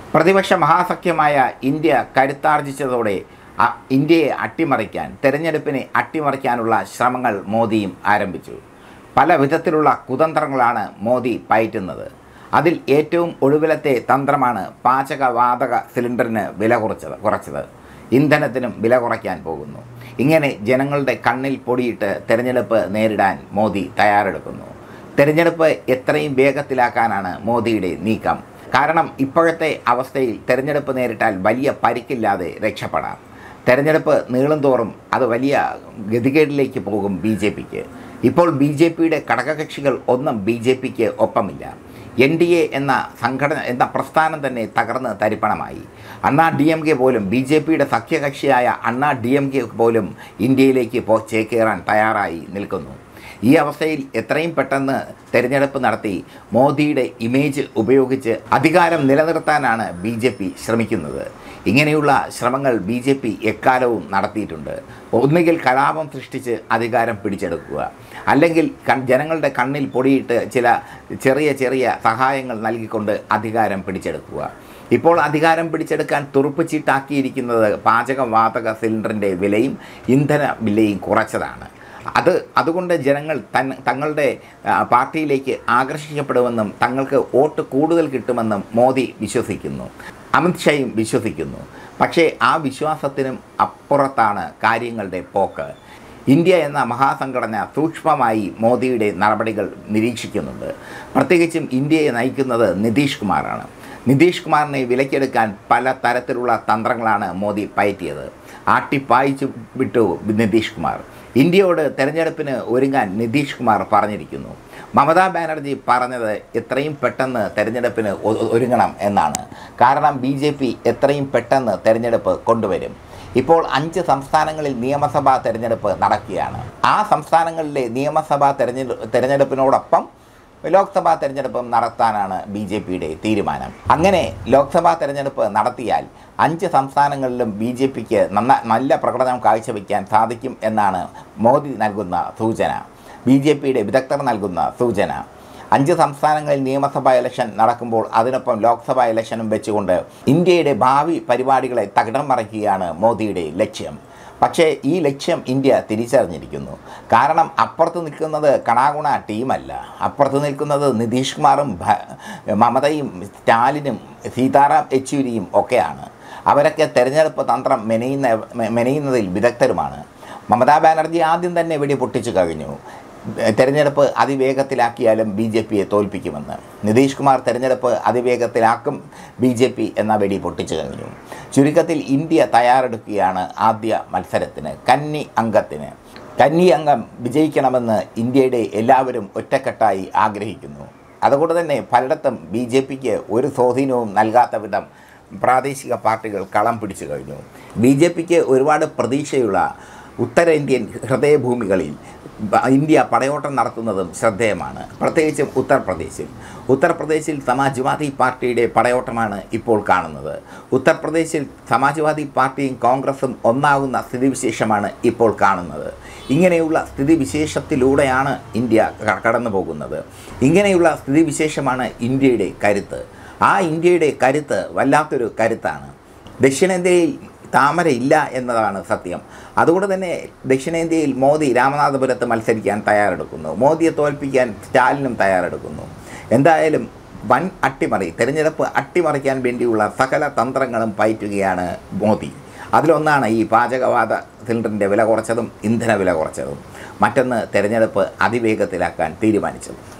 പ്രതിപക്ഷ മഹാസഖ്യമായ ഇന്ത്യ കരുത്താർജിച്ചതോടെ അ- ഇന്ത്യയെ അട്ടിമറിക്കാൻ തെരഞ്ഞെടുപ്പിനെ അട്ടിമറിക്കാനുള്ള ശ്രമങ്ങൾ മോദിയും ആരംഭിച്ചു പല വിധത്തിലുള്ള കുതന്ത്രങ്ങളാണ് മോദി പയറ്റുന്നത് അതിൽ ഏറ്റവും ഒടുവിലത്തെ തന്ത്രമാണ് പാചകവാതക സിലിണ്ടറിന് വില കുറച്ചത് കുറച്ചത് ഇന്ധനത്തിനും വില കുറയ്ക്കാൻ പോകുന്നു ഇങ്ങനെ ജനങ്ങളുടെ കണ്ണിൽ പൊടിയിട്ട് തെരഞ്ഞെടുപ്പ് നേരിടാൻ മോദി തയ്യാറെടുക്കുന്നു തെരഞ്ഞെടുപ്പ് എത്രയും വേഗത്തിലാക്കാനാണ് മോദിയുടെ നീക്കം കാരണം ഇപ്പോഴത്തെ അവസ്ഥയിൽ തെരഞ്ഞെടുപ്പ് നേരിട്ടാൽ വലിയ പരിക്കില്ലാതെ രക്ഷപ്പെടാം തെരഞ്ഞെടുപ്പ് നീളും തോറും അത് വലിയ ഗതികേടിലേക്ക് പോകും ബി ജെ പിക്ക് ഇപ്പോൾ ബി ജെ പിയുടെ ഘടകകക്ഷികൾ ഒന്നും ബി ജെ പിക്ക് ഒപ്പമില്ല എൻ ഡി എ എന്ന സംഘടന എന്ന പ്രസ്ഥാനം തന്നെ തകർന്ന് തരിപ്പണമായി അണ്ണാ ഡി എം കെ പോലും ബി ജെ പിയുടെ സഖ്യകക്ഷിയായ അണ്ണാ ഡി എം കെ പോലും ഇന്ത്യയിലേക്ക് പോ ചേക്കേറാൻ തയ്യാറായി നിൽക്കുന്നു ഈ അവസ്ഥയിൽ എത്രയും പെട്ടെന്ന് തെരഞ്ഞെടുപ്പ് നടത്തി മോദിയുടെ ഇമേജ് ഉപയോഗിച്ച് അധികാരം നിലനിർത്താനാണ് ബി ജെ പി ശ്രമിക്കുന്നത് ഇങ്ങനെയുള്ള ശ്രമങ്ങൾ ബി ജെ പി എക്കാലവും നടത്തിയിട്ടുണ്ട് ഒന്നുകിൽ കലാപം സൃഷ്ടിച്ച് അധികാരം പിടിച്ചെടുക്കുക അല്ലെങ്കിൽ കൺ ജനങ്ങളുടെ കണ്ണിൽ പൊടിയിട്ട് ചില ചെറിയ ചെറിയ സഹായങ്ങൾ നൽകിക്കൊണ്ട് അധികാരം പിടിച്ചെടുക്കുക ഇപ്പോൾ അധികാരം പിടിച്ചെടുക്കാൻ തുറുപ്പുചീട്ടാക്കിയിരിക്കുന്നത് പാചകവാതക സിലിണ്ടറിൻ്റെ വിലയും ഇന്ധന വിലയും കുറച്ചതാണ് അത് അതുകൊണ്ട് ജനങ്ങൾ തൻ തങ്ങളുടെ ആ, പാർട്ടിയിലേക്ക് ആകർഷിക്കപ്പെടുമെന്നും തങ്ങൾക്ക് വോട്ട് കൂടുതൽ കിട്ടുമെന്നും മോദി വിശ്വസിക്കുന്നു അമിത്ഷായും വിശ്വസിക്കുന്നു പക്ഷേ ആ വിശ്വാസത്തിനും അപ്പുറത്താണ് കാര്യങ്ങളുടെ പോക്ക് ഇന്ത്യ എന്ന മഹാസംഘടന സൂക്ഷ്മമായി മോദിയുടെ നടപടികൾ നിരീക്ഷിക്കുന്നുണ്ട് പ്രത്യേകിച്ചും ഇന്ത്യയെ നയിക്കുന്നത് നിതീഷ് കുമാറാണ് നിതീഷ് കുമാറിനെ വിലക്കെടുക്കാൻ പല തരത്തിലുള്ള തന്ത്രങ്ങളാണ് മോദി പയറ്റിയത് ആട്ടിപ്പായിച്ചു വിട്ടു നിതീഷ് കുമാർ ഇന്ത്യയോട് തെരഞ്ഞെടുപ്പിന് ഒരുങ്ങാൻ നിതീഷ് കുമാർ പറഞ്ഞിരിക്കുന്നു മമതാ ബാനർജി പറഞ്ഞത് എത്രയും പെട്ടെന്ന് തെരഞ്ഞെടുപ്പിന് ഒ- ഒരുങ്ങണം എന്നാണ് കാരണം ബി ജെ പി എത്രയും പെട്ടെന്ന് തെരഞ്ഞെടുപ്പ് കൊണ്ടുവരും ഇപ്പോൾ അഞ്ച് സംസ്ഥാനങ്ങളിൽ നിയമസഭാ തെരഞ്ഞെടുപ്പ് നടക്കുകയാണ് ആ സംസ്ഥാനങ്ങളിലെ നിയമസഭാ തെരഞ്ഞെടു തെരഞ്ഞെടുപ്പിനോടൊപ്പം ലോക്സഭാ തെരഞ്ഞെടുപ്പും നടത്താനാണ് ബി ജെ പിയുടെ തീരുമാനം അങ്ങനെ ലോക്സഭാ തെരഞ്ഞെടുപ്പ് നടത്തിയാൽ അഞ്ച് സംസ്ഥാനങ്ങളിലും ബി ജെ പിക്ക് നന്ന നല്ല പ്രകടനം കാഴ്ചവെക്കാൻ സാധിക്കും എന്നാണ് മോദി നൽകുന്ന സൂചന ബി ജെ പിയുടെ വിദഗ്ധർ നൽകുന്ന സൂചന അഞ്ച് സംസ്ഥാനങ്ങളിൽ നിയമസഭാ ഇലക്ഷൻ നടക്കുമ്പോൾ അതിനൊപ്പം ലോക്സഭാ ഇലക്ഷനും വെച്ചുകൊണ്ട് ഇന്ത്യയുടെ ഭാവി പരിപാടികളെ തകിടം മറിക്കുകയാണ് മോദിയുടെ ലക്ഷ്യം പക്ഷേ ഈ ലക്ഷ്യം ഇന്ത്യ തിരിച്ചറിഞ്ഞിരിക്കുന്നു കാരണം അപ്പുറത്ത് നിൽക്കുന്നത് കണാകുണ ടീമല്ല അപ്പുറത്ത് നിൽക്കുന്നത് നിതീഷ് കുമാറും ഭ- മമതയും സ്റ്റാലിനും സീതാറാം യെച്ചൂരിയും ഒക്കെയാണ് അവരൊക്കെ തെരഞ്ഞെടുപ്പ് തന്ത്രം മെനയുന്ന മെനയുന്നതിൽ വിദഗ്ധരുമാണ് മമതാ ബാനർജി ആദ്യം തന്നെ വെടി പൊട്ടിച്ചു കഴിഞ്ഞു തെരഞ്ഞെടുപ്പ് അതിവേഗത്തിലാക്കിയാലും ബി ജെ പിയെ തോൽപ്പിക്കുമെന്ന് നിതീഷ് കുമാർ തെരഞ്ഞെടുപ്പ് അതിവേഗത്തിലാക്കും ബി ജെ പി എന്ന വെടി പൊട്ടിച്ചു കഴിഞ്ഞു ചുരുക്കത്തിൽ ഇന്ത്യ തയ്യാറെടുക്കുകയാണ് ആദ്യ മത്സരത്തിന് കന്നി അംഗത്തിന് കന്നി അംഗം വിജയിക്കണമെന്ന് ഇന്ത്യയുടെ എല്ലാവരും ഒറ്റക്കെട്ടായി ആഗ്രഹിക്കുന്നു അതുകൊണ്ട് തന്നെ പലയിടത്തും ബി ജെ പിക്ക് ഒരു സ്വാധീനവും നൽകാത്ത വിധം പ്രാദേശിക പാർട്ടികൾ കളം പിടിച്ചു കഴിഞ്ഞു ബി ജെ പിക്ക് ഒരുപാട് പ്രതീക്ഷയുള്ള ഉത്തരേന്ത്യൻ ഹൃദയഭൂമികളിൽ ബ- ഇന്ത്യ പടയോട്ടം നടത്തുന്നതും ശ്രദ്ധേയമാണ് പ്രത്യേകിച്ചും ഉത്തർപ്രദേശിൽ ഉത്തർപ്രദേശിൽ സമാജ്വാദി പാർട്ടിയുടെ പടയോട്ടമാണ് ഇപ്പോൾ കാണുന്നത് ഉത്തർപ്രദേശിൽ സമാജ്വാദി പാർട്ടിയും കോൺഗ്രസും ഒന്നാകുന്ന സ്ഥിതിവിശേഷമാണ് ഇപ്പോൾ കാണുന്നത് ഇങ്ങനെയുള്ള സ്ഥിതിവിശേഷത്തിലൂടെയാണ് ഇന്ത്യ ക- കടന്നു പോകുന്നത് ഇങ്ങനെയുള്ള സ്ഥിതിവിശേഷമാണ് ഇന്ത്യയുടെ കരുത്ത് ആ ഇന്ത്യയുടെ കരുത്ത് വല്ലാത്തൊരു കരുത്താണ് ദക്ഷിണേന്ത്യയിൽ താമരയില്ല എന്നതാണ് സത്യം അതുകൊണ്ട് തന്നെ ദക്ഷിണേന്ത്യയിൽ മോദി രാമനാഥപുരത്ത് മത്സരിക്കാൻ തയ്യാറെടുക്കുന്നു മോദിയെ തോൽപ്പിക്കാൻ സ്റ്റാലിനും തയ്യാറെടുക്കുന്നു എന്തായാലും വൻ അട്ടിമറി തെരഞ്ഞെടുപ്പ് അട്ടിമറിക്കാൻ വേണ്ടിയുള്ള സകല തന്ത്രങ്ങളും പയറ്റുകയാണ് മോദി അതിലൊന്നാണ് ഈ പാചകവാത സിലിണ്ടറിൻ്റെ വില കുറച്ചതും ഇന്ധന വില കുറച്ചതും മറ്റൊന്ന് തെരഞ്ഞെടുപ്പ് അതിവേഗത്തിലാക്കാൻ തീരുമാനിച്ചതും